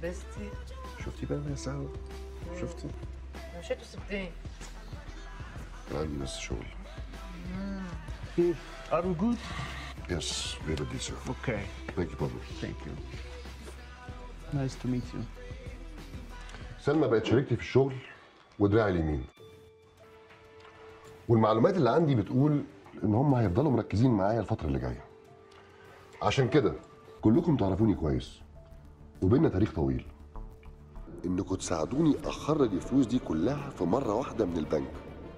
لبستي شفتي بقى يا سهوة شفتي مشيت وسبتني أنا عندي بس شغل Are we good? يس we have a deal sir Okay. thank you brother Thank you. Nice to meet you. سلمى بقت شريكتي في الشغل ودراعي اليمين والمعلومات اللي عندي بتقول ان هم هيفضلوا مركزين معايا الفتره اللي جايه عشان كده كلكم تعرفوني كويس وبيننا تاريخ طويل انكم تساعدوني اخرج الفلوس دي كلها في مره واحده من البنك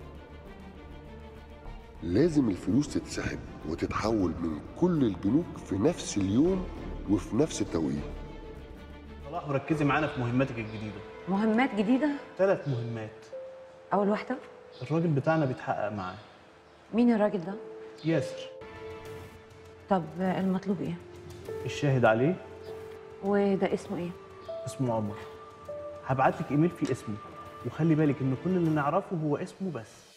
لازم الفلوس تتسحب وتتحول من كل البنوك في نفس اليوم وفي نفس التوقيت صلاح وركزي معانا في مهمتك الجديدة. مهمات جديدة ثلاث مهمات. أول واحدة الراجل بتاعنا بيتحقق معاه. مين الراجل ده؟ ياسر طب المطلوب إيه؟ الشاهد عليه وده اسمه إيه؟ اسمه عمر. هبعت لك ايميل فيه اسمه وخلي بالك ان كل اللي نعرفه هو اسمه بس.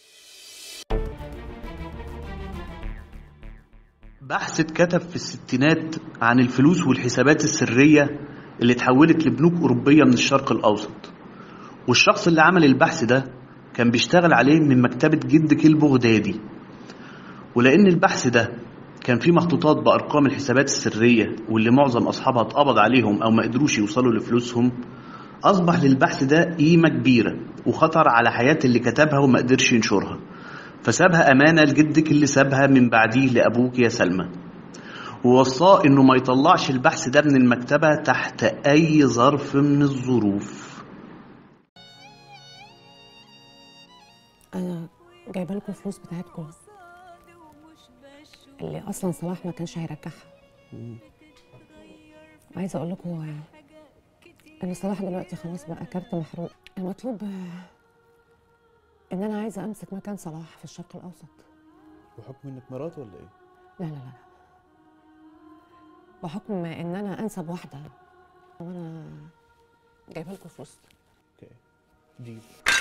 بحث اتكتب في الستينات عن الفلوس والحسابات السرية اللي اتحولت لبنوك أوروبية من الشرق الأوسط والشخص اللي عمل البحث ده كان بيشتغل عليه من مكتبة جدك البغدادي ولأن البحث ده كان فيه مخطوطات بأرقام الحسابات السرية واللي معظم أصحابها اتقبض عليهم أو ما قدروش يوصلوا لفلوسهم أصبح للبحث ده قيمة كبيرة وخطر على حياة اللي كتبها وما قدرش ينشرها فسابها أمانة لجدك اللي سابها من بعديه لأبوك يا سلمى ووصاه إنه ما يطلعش البحث ده من المكتبة تحت أي ظرف من الظروف انا جايبه لكم فلوس بتاعتكم اللي اصلا صلاح ما كانش هيرجعها عايزه اقول لكم ان صلاح دلوقتي خلاص بقى كارت محروق المطلوب آه، ان انا عايزه امسك مكان صلاح في الشرق الاوسط بحكم إنك مرات ولا إيه؟ لا لا لا بحكم ان انا انسب واحده وانا جايبه لكم فلوس أوكي ديل